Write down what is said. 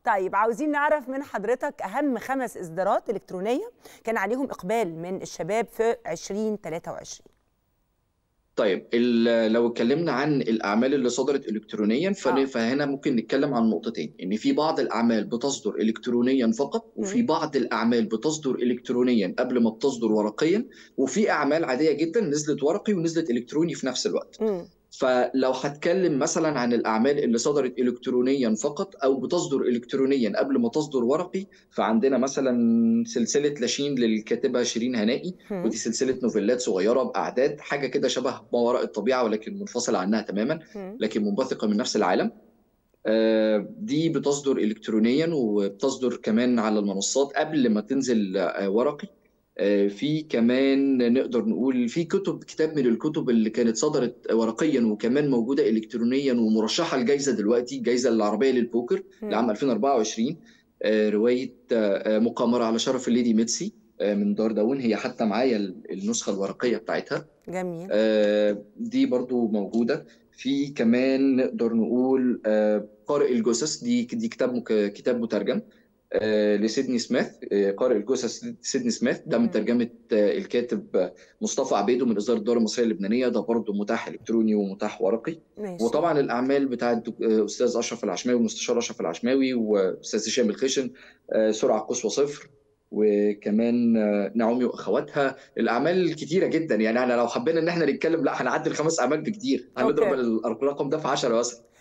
طيب عاوزين نعرف من حضرتك اهم خمس اصدارات الكترونيه كان عليهم اقبال من الشباب في 2023 طيب ال- لو اتكلمنا عن الاعمال اللي صدرت الكترونيا فن- اه فهنا ممكن نتكلم عن نقطتين ان في بعض الاعمال بتصدر الكترونيا فقط وفي مم. بعض الاعمال بتصدر الكترونيا قبل ما بتصدر ورقيا وفي اعمال عاديه جدا نزلت ورقي ونزلت الكتروني في نفس الوقت مم. فلو هتكلم مثلا عن الاعمال اللي صدرت الكترونيا فقط او بتصدر الكترونيا قبل ما تصدر ورقي فعندنا مثلا سلسله لاشين للكاتبه شيرين هنائي مم. ودي سلسله نوفيلات صغيره باعداد حاجه كده شبه ما وراء الطبيعه ولكن منفصله عنها تماما مم. لكن منبثقه من نفس العالم آه، دي بتصدر الكترونيا وبتصدر كمان على المنصات قبل ما تنزل آه، ورقي آه، في كمان نقدر نقول في كتب كتاب من الكتب اللي كانت صدرت ورقيا وكمان موجوده الكترونيا ومرشحه لجائزه دلوقتي الجائزه العربيه للبوكر لعام مم. 2024 آه، روايه آه، آه، مقامره على شرف الليدي ميتسي آه، من دار داون هي حتى معايا النسخه الورقيه بتاعتها جميل آه، دي برضو موجودة في كمان نقدر نقول آه، قارئ الجثث دي دي كتاب مك- كتاب مترجم آه، لسيدني سميث آه، قارئ الجثث سيدني سميث ده من مم. ترجمة آه، الكاتب آه، مصطفى عبيدو من إصدار الدار المصرية اللبنانية ده برضو متاح إلكتروني ومتاح ورقي ماشي وطبعا الأعمال بتاعت دك- آه، أستاذ أشرف العشماوي والمستشار أشرف العشماوي وأستاذ هشام الخشن آه، سرعة قصوى صفر وكمان آه، نعومي واخواتها الاعمال الكتيره جدا يعني انا لو حبينا ان احنا نتكلم لا هنعدي الخمس اعمال بكتير هنضرب اوكي الرقم ده في 10 مثلا